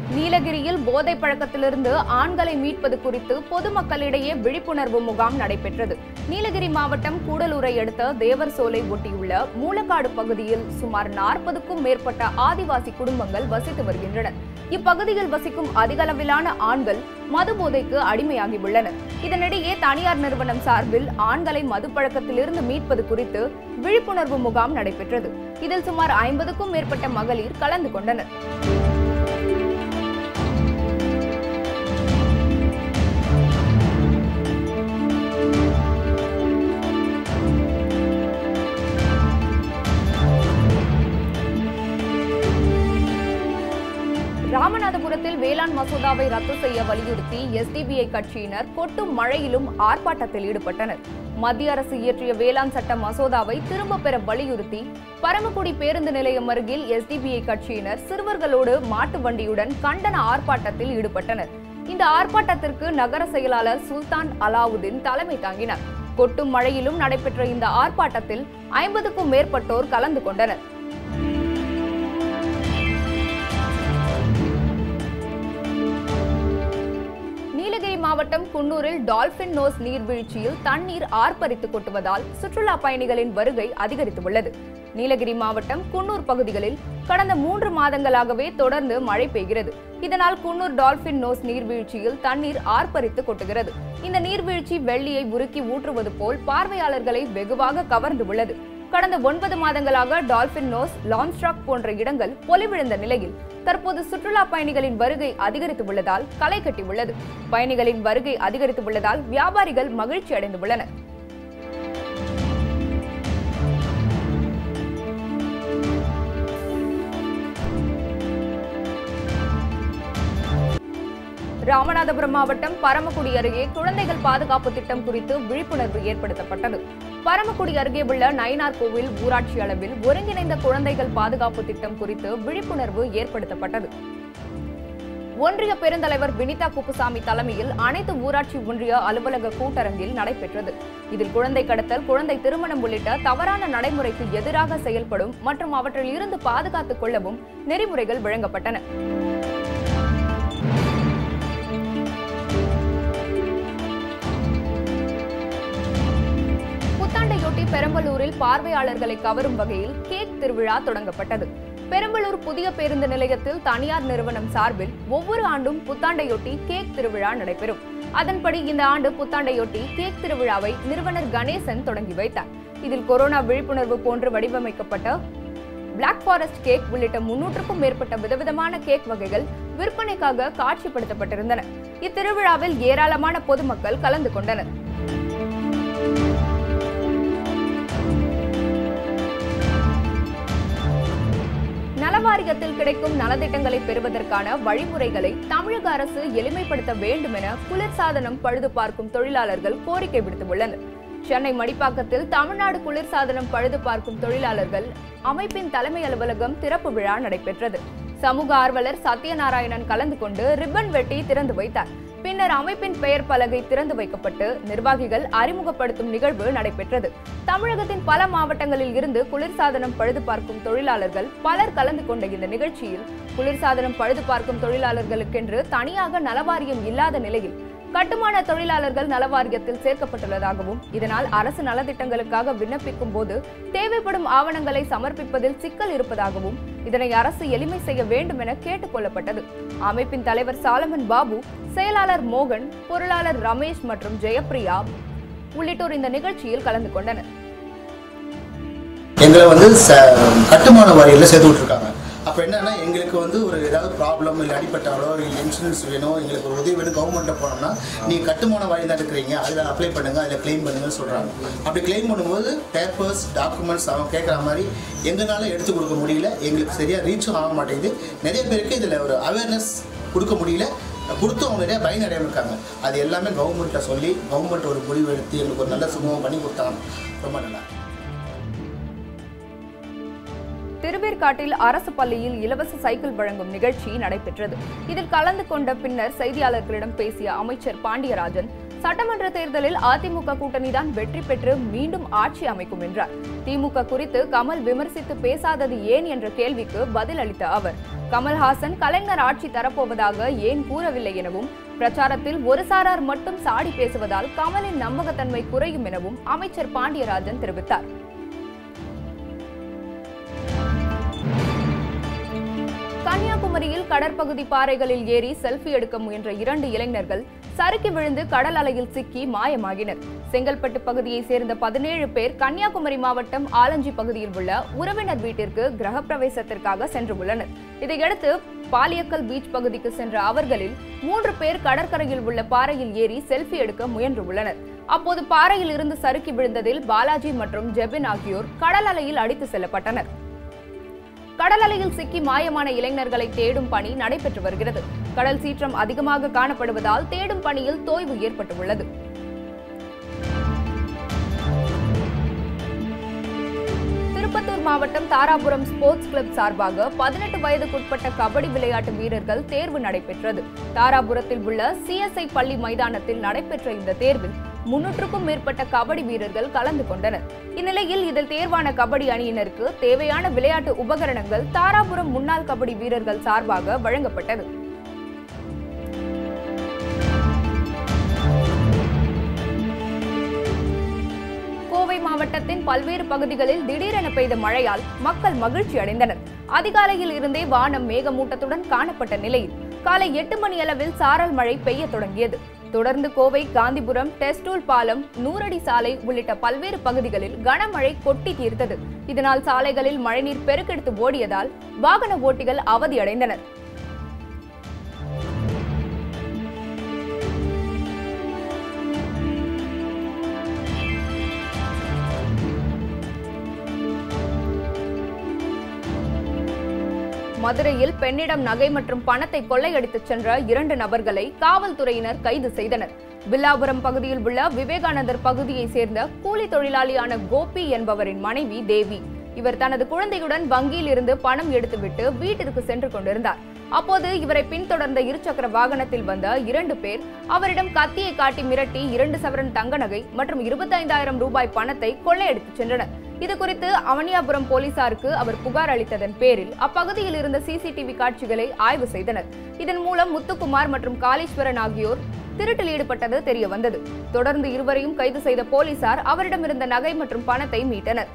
நீலகிரியில் போதை பழக்கத்திலிருந்து ஆண்களை மீட்பது குறித்து பொதுமக்களிடையே விழிப்புணர்வு முகாம் நடைபெற்றது நீலகிரி மாவட்டம் கூடலூரை அடுத்த தேவர் சோலை ஒட்டியுள்ள மூலக்காடு பகுதியில் சுமார் நாற்பதுக்கும் மேற்பட்ட ஆதிவாசி குடும்பங்கள் வசித்து வருகின்றனர் இப்பகுதியில் வசிக்கும் அதிகளவிலான ஆண்கள் மது போதைக்கு அடிமையாகி உள்ளனர் இதனிடையே தனியார் நிறுவனம் சார்பில் ஆண்களை மது பழக்கத்திலிருந்து மீட்பது குறித்து விழிப்புணர்வு முகாம் நடைபெற்றது இதில் சுமார் ஐம்பதுக்கும் மேற்பட்ட மகளிர் கலந்து கொண்டனர் ராமநாதபுரத்தில் வேளாண் மசோதாவை ரத்து செய்ய வலியுறுத்தி எஸ்டிபிஐ கட்சியினர் கொட்டும் மழையிலும் ஆர்ப்பாட்டத்தில் ஈடுபட்டனர் மத்திய அரசு இயற்றிய வேளாண் சட்ட மசோதாவை திரும்ப பெற வலியுறுத்தி பரமக்குடி பேருந்து நிலையம் அருகில் எஸ்டிபிஐ கட்சியினர் சிறுவர்களோடு மாட்டு வண்டியுடன் கண்டன ஆர்ப்பாட்டத்தில் ஈடுபட்டனர் இந்த ஆர்ப்பாட்டத்திற்கு நகர செயலாளர் சுல்தான் அலாவுதீன் தலைமை தாங்கினார் கொட்டும் மழையிலும் நடைபெற்ற இந்த ஆர்ப்பாட்டத்தில் ஐம்பதுக்கும் மேற்பட்டோர் கலந்து கொண்டனர் நீலகிரி மாவட்டம் குன்னூரில் டால்பின் நோஸ் நீர்வீழ்ச்சியில் தண்ணீர் ஆர்ப்பரித்து கொட்டுவதால் சுற்றுலா பயணிகளின் வருகை அதிகரித்துள்ளது நீலகிரி மாவட்டம் குன்னூர் பகுதிகளில் கடந்த மூன்று மாதங்களாகவே தொடர்ந்து மழை பெய்கிறது இதனால் குன்னூர் டால்பின் நோஸ் நீர்வீழ்ச்சியில் தண்ணீர் ஆர்ப்பரித்து கொட்டுகிறது இந்த நீர்வீழ்ச்சி வெள்ளியை உருக்கி ஊற்றுவது போல் பார்வையாளர்களை வெகுவாக கவர்ந்து உள்ளது கடந்த ஒன்பது மாதங்களாக டால்பின் நோஸ் லான்ஸ்ட்ராக் போன்ற இடங்கள் பொலிவிழந்த நிலையில் தற்போது சுற்றுலா பயணிகளின் வருகை அதிகரித்து உள்ளதால் களை கட்டி உள்ளது பயணிகளின் வருகை அதிகரித்து உள்ளதால் வியாபாரிகள் மகிழ்ச்சி அடைந்துள்ளனர் ராமநாதபுரம் மாவட்டம் பரமக்குடி அருகே குழந்தைகள் பாதுகாப்பு திட்டம் குறித்து விழிப்புணர்வு ஏற்படுத்தப்பட்டது பரமக்குடி அருகே உள்ள நயினார் கோவில் ஊராட்சி அளவில் ஒருங்கிணைந்த குழந்தைகள் பாதுகாப்பு திட்டம் குறித்து விழிப்புணர்வு ஏற்படுத்தப்பட்டது ஒன்றிய பெருந்தலைவர் வினிதா குப்புசாமி தலைமையில் அனைத்து ஊராட்சி ஒன்றிய அலுவலக கூட்டரங்கில் நடைபெற்றது இதில் குழந்தை கடத்தல் குழந்தை திருமணம் உள்ளிட்ட தவறான நடைமுறைக்கு எதிராக செயல்படும் மற்றும் அவற்றில் இருந்து பாதுகாத்துக் கொள்ளவும் நெறிமுறைகள் வழங்கப்பட்டன புத்தாண்டையொட்டி பெரம்பலூரில் பார்வையாளர்களை கவரும் வகையில் கேக் திருவிழா தொடங்கப்பட்டது பெரம்பலூர் புதிய பேருந்து நிலையத்தில் தனியார் நிறுவனம் சார்பில் ஒவ்வொரு ஆண்டும் புத்தாண்டையொட்டி கேக் திருவிழா நடைபெறும் அதன்படி இந்த ஆண்டு புத்தாண்டையொட்டி கேக் திருவிழாவை நிறுவனர் கணேசன் தொடங்கி வைத்தார் இதில் கொரோனா விழிப்புணர்வு போன்று வடிவமைக்கப்பட்ட பிளாக் ஃபாரஸ்ட் கேக் உள்ளிட்ட முன்னூற்றுக்கும் மேற்பட்ட விதவிதமான கேக் வகைகள் விற்பனைக்காக காட்சிப்படுத்தப்பட்டிருந்தன இத்திருவிழாவில் ஏராளமான பொதுமக்கள் கலந்து கொண்டனர் நலவாரியத்தில் கிடைக்கும் நலத்திட்டங்களை பெறுவதற்கான வழிமுறைகளை தமிழக அரசு எளிமைப்படுத்த வேண்டும் என குளிர்சாதனம் பழுது பார்க்கும் தொழிலாளர்கள் கோரிக்கை விடுத்துள்ளனர் சென்னை மடிப்பாக்கத்தில் தமிழ்நாடு குளிர்சாதனம் பழுது பார்க்கும் தொழிலாளர்கள் அமைப்பின் தலைமை அலுவலகம் திறப்பு விழா நடைபெற்றது சமூக ஆர்வலர் சத்யநாராயணன் கலந்து கொண்டு ரிப்பன் வெட்டி திறந்து வைத்தார் பின்னர் அமைப்பின் பெயர் பலகை திறந்து வைக்கப்பட்டு நிர்வாகிகள் அறிமுகப்படுத்தும் நிகழ்வு நடைபெற்றது தமிழகத்தின் பல மாவட்டங்களில் இருந்து குளிர்சாதனம் பழுது பார்க்கும் தொழிலாளர்கள் பலர் கலந்து கொண்ட இந்த நிகழ்ச்சியில் குளிர்சாதனம் பழுது பார்க்கும் தொழிலாளர்களுக்கென்று தனியாக நலவாரியம் இல்லாத நிலையில் கட்டுமான தொழிலாளர்கள் நலவாரியத்தில் சேர்க்கப்பட்டுள்ளதாகவும் இதனால் அரசு நலத்திட்டங்களுக்காக விண்ணப்பிக்கும் போது தேவைப்படும் ஆவணங்களை சமர்ப்பிப்பதில் சிக்கல் இருப்பதாகவும் இதனை அரசு எளிமை செய்ய வேண்டும் என கேட்டுக் கொள்ளப்பட்டது அமைப்பின் தலைவர் சாலமன் பாபு செயலாளர் மோகன் பொருளாளர் ரமேஷ் மற்றும் ஜெயப்பிரியா உள்ளிட்டோர் இந்த நிகழ்ச்சியில் கலந்து கொண்டனர் எங்களை வந்து ச கட்டுமான வாரியில் சேர்த்து விட்ருக்காங்க அப்போ என்னன்னா எங்களுக்கு வந்து ஒரு ஏதாவது ப்ராப்ளம் இல்லை அடிப்பட்டாலோ இல்லை இன்சூரன்ஸ் வேணும் எங்களுக்கு ஒரு உதவி வேணும் கவர்மெண்ட்டை போனோம்னா நீங்கள் கட்டுமான வாரி தான் இருக்கிறீங்க அதில் அப்ளை பண்ணுங்க அதில் க்ளைம் பண்ணுங்கன்னு சொல்கிறாங்க அப்படி க்ளைம் பண்ணும்போது பேப்பர்ஸ் டாக்குமெண்ட்ஸ் அவங்க கேட்குற மாதிரி எங்களால் எடுத்து கொடுக்க முடியல எங்களுக்கு சரியாக ரீச்சும் ஆக மாட்டேங்குது நிறைய பேருக்கு இதில் ஒரு அவேர்னஸ் கொடுக்க முடியல கொடுத்து அவங்க நிறைய பயனடையாம இருக்காங்க அது எல்லாமே கவர்மெண்ட்டில் சொல்லி கவர்மெண்ட் ஒரு முடிவு எடுத்து எங்களுக்கு ஒரு நல்ல சுமூகம் பண்ணி கொடுத்தாங்க ரொம்ப நல்லா இருக்கு. திருவேற்காட்டில் அரசு பள்ளியில் இலவச சைக்கிள் வழங்கும் நிகழ்ச்சி நடைபெற்றது இதில் கலந்து கொண்ட பின்னர் செய்தியாளர்களிடம் பேசிய அமைச்சர் பாண்டியராஜன் சட்டமன்ற தேர்தலில் அதிமுக கூட்டணிதான் வெற்றி பெற்று மீண்டும் ஆட்சி அமைக்கும் என்றார் திமுக குறித்து கமல் விமர்சித்து பேசாதது ஏன் என்ற கேள்விக்கு பதில் அளித்த அவர் கமல்ஹாசன் கலைஞர் ஆட்சி தரப்போவதாக ஏன் கூறவில்லை எனவும் பிரச்சாரத்தில் ஒரு சாரார் மட்டும் சாடி பேசுவதால் கமலின் நம்பகத்தன்மை குறையும் எனவும் அமைச்சர் பாண்டியராஜன் தெரிவித்தார் கன்னியாகுமரியில் கடற்பகுதி பாறைகளில் ஏறி செல்ஃபி எடுக்க முயன்ற இரண்டு இளைஞர்கள் சறுக்கி விழுந்து கடல் அலையில் சிக்கி மாயமாகினர் செங்கல்பட்டு பகுதியைச் சேர்ந்த பதினேழு பேர் கன்னியாகுமரி மாவட்டம் ஆலஞ்சி பகுதியில் உள்ள உறவினர் வீட்டிற்கு கிரகப்பிரவேசத்திற்காக சென்று உள்ளனர் இதையடுத்து பாலியக்கல் பீச் பகுதிக்கு சென்ற அவர்களில் மூன்று பேர் கடற்கரையில் உள்ள பாறையில் ஏறி செல்ஃபி எடுக்க முயன்று உள்ளனர் அப்போது பாறையில் இருந்து சறுக்கி விழுந்ததில் பாலாஜி மற்றும் ஜெபின் ஆகியோர் கடல் அலையில் அடித்து செல்லப்பட்டனர் கடல் அலையில் சிக்கி மாயமான இளைஞர்களை தேடும் பணி நடைபெற்று வருகிறது கடல் சீற்றம் அதிகமாக காணப்படுவதால் தேடும் பணியில் தோய்வு ஏற்பட்டுள்ளது திருப்பத்தூர் மாவட்டம் தாராபுரம் ஸ்போர்ட்ஸ் கிளப் சார்பாக பதினெட்டு வயதுக்குட்பட்ட கபடி விளையாட்டு வீரர்கள் தேர்வு நடைபெற்றது தாராபுரத்தில் உள்ள சிஎஸ்ஐ பள்ளி மைதானத்தில் நடைபெற்ற இந்த தேர்வில் முன்னூற்றுக்கும் மேற்பட்ட கபடி வீரர்கள் கலந்து கொண்டனர் இந்நிலையில் இதில் தேர்வான கபடி அணியினருக்கு தேவையான விளையாட்டு உபகரணங்கள் தாராபுரம் முன்னாள் கபடி வீரர்கள் சார்பாக வழங்கப்பட்டது கோவை மாவட்டத்தின் பல்வேறு பகுதிகளில் திடீரென பெய்த மழையால் மக்கள் மகிழ்ச்சி அடைந்தனர் அதிகாலையில் இருந்தே வானம் மேகமூட்டத்துடன் காணப்பட்ட நிலையில் காலை எட்டு மணி அளவில் சாரல் மழை பெய்ய தொடங்கியது தொடர்ந்து கோவை காந்திபுரம் டெஸ்டூல் பாலம் நூறடி சாலை உள்ளிட்ட பல்வேறு பகுதிகளில் கனமழை கொட்டி தீர்த்தது இதனால் சாலைகளில் மழைநீர் பெருக்கெடுத்து ஓடியதால் வாகன ஓட்டிகள் அவதியடைந்தனர் மதுரையில் பெண்ணிடம் நகை மற்றும் பணத்தை கொள்ளையடித்துச் சென்ற இரண்டு நபர்களை காவல்துறையினர் கைது செய்தனர் வில்லாபுரம் பகுதியில் உள்ள விவேகானந்தர் பகுதியைச் சேர்ந்த கூலி தொழிலாளியான கோபி என்பவரின் மனைவி தேவி இவர் தனது குழந்தையுடன் வங்கியில் இருந்து பணம் எடுத்துவிட்டு வீட்டிற்கு சென்று கொண்டிருந்தார் அப்போது இவரை பின்தொடர்ந்த இருசக்கர வாகனத்தில் வந்த இரண்டு பேர் அவரிடம் கத்தியை காட்டி மிரட்டி இரண்டு சவரன் தங்க நகை மற்றும் இருபத்தைந்தாயிரம் ரூபாய் பணத்தை கொள்ளையடித்துச் சென்றனர் இது குறித்து அவனியாபுரம் போலீசாருக்கு அவர் புகார் அளித்ததன் பேரில் அப்பகுதியில் இருந்த சிசிடிவி காட்சிகளை ஆய்வு செய்தனர் இதன் மூலம் முத்துக்குமார் மற்றும் காளீஸ்வரன் ஆகியோர் திருட்டில் ஈடுபட்டது தெரிய வந்தது தொடர்ந்து இருவரையும் கைது செய்த போலீசார் அவரிடமிருந்த நகை மற்றும் பணத்தை மீட்டனர்